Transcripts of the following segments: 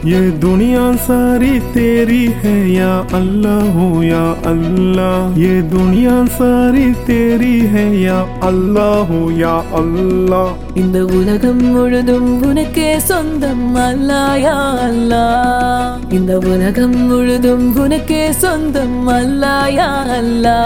ये दुनिया सारी तेरी है या अल्लाह हो या अल्लाह ये दुनिया सारी तेरी है या अल्लाह हो या अल्लाह இந்த உலகம் முழுதும் உனக்கே சொந்தம் அல்லாயா அல்லா இந்த உலகம் முழுதும் உனக்கே சொந்தம் அல்லாயா அல்லா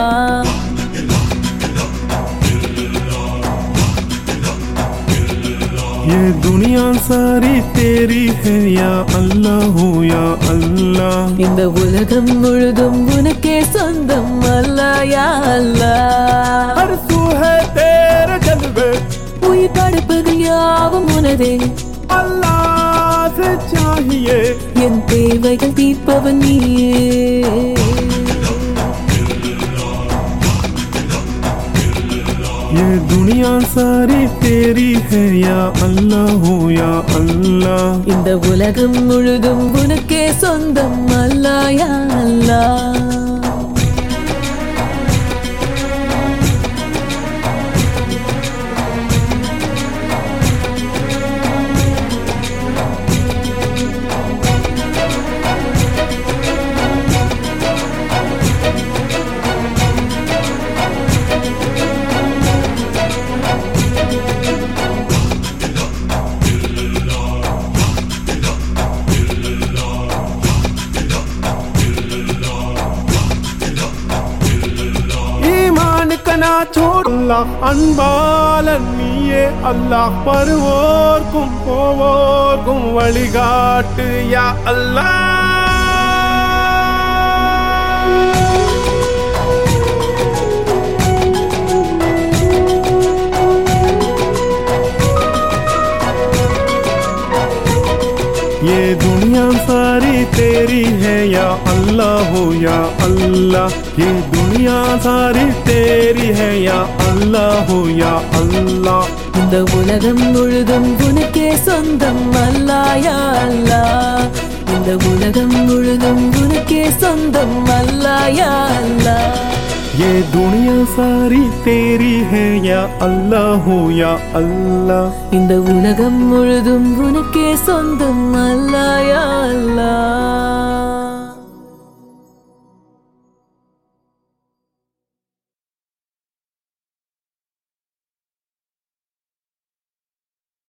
ये दुनिया सारी तेरी है या अल्लाह हो या अल्लाह இந்த உலகம் முழுதும் உனக்கே சொந்தம் அல்லாயா அல்லா हर सू है तेरे जलवे உயிர் படைப்புகள் யாவும் உனதே अल्लाह से चाहिए என் தேவைகள் தீர்ப்பவன் நீயே ये दुनिया सारी तेरी है या अल्लाह हो या अल्लाह இந்த உலகம் முழுதும் உனக்கே சொந்தம் அல்லாயா அல்லா ईमान कना छोड़ अल्लाह அன்பாளன் நீயே அல்லாஹ் பருவோர்க்கும் போவோர்க்கும் வழிகாட்டு யா அல்லாஹ் ये दुनिया सारी तेरी है या अल्लाह हो या अल्लाह ये दुनिया सारी तेरी है या अल्लाह हो या अल्लाह இந்த உலகம் முழுதும் உனக்கே சொந்தம் அல்லாயா அல்லா இந்த உலகம் முழுதும் உனக்கே சொந்தம் அல்லாயா அல்லா ये दुनिया सारी तेरी है या अल्लाह हो या अल्लाह இந்த உலகம் முழுதும் உனக்கே சொந்தம் அல்லாயா அல்லா